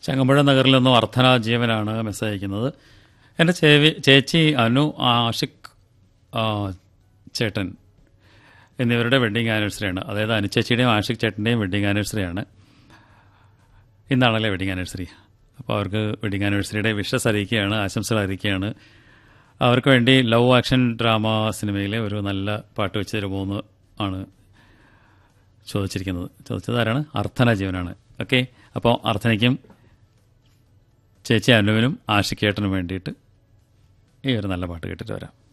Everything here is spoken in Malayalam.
ചങ്ങമ്പുഴ നഗറിൽ നിന്നും അർത്ഥന ജീവനാണ് മെസ്സേജ് അയക്കുന്നത് എൻ്റെ ചേവി ചേച്ചി അനു ആഷിഖ് ആ, ചേട്ടൻ എന്നിവരുടെ വെഡ്ഡിങ് ആനിവേഴ്സറിയാണ് അതായത് അനുചേച്ചിയുടെയും ആഷിഖ് ചേട്ടൻ്റെയും വെഡ്ഡിങ് ആനിവേഴ്സറിയാണ് ഇന്നാണല്ലേ വെഡ്ഡിങ് ആനിവേഴ്സറി അപ്പോൾ അവർക്ക് വെഡ്ഡിങ് ആനിവേഴ്സറിയുടെ വിഷസ് അറിയിക്കുകയാണ് ആശംസകൾ അറിയിക്കുകയാണ് അവർക്ക് വേണ്ടി ലവ് ആക്ഷൻ ഡ്രാമ സിനിമയിലെ ഒരു നല്ല പാട്ട് വെച്ച് തരുമോന്ന് ആണ് ചോദിച്ചിരിക്കുന്നത് ചോദിച്ചത് ആരാണ് അർത്ഥന ജീവനാണ് ഓക്കെ അപ്പോൾ അർത്ഥനയ്ക്കും ചേച്ചി അനുവിനും ആഷിക്കേട്ടനും വേണ്ടിയിട്ട് ഈ ഒരു നല്ല പാട്ട് കേട്ടിട്ട് വരാം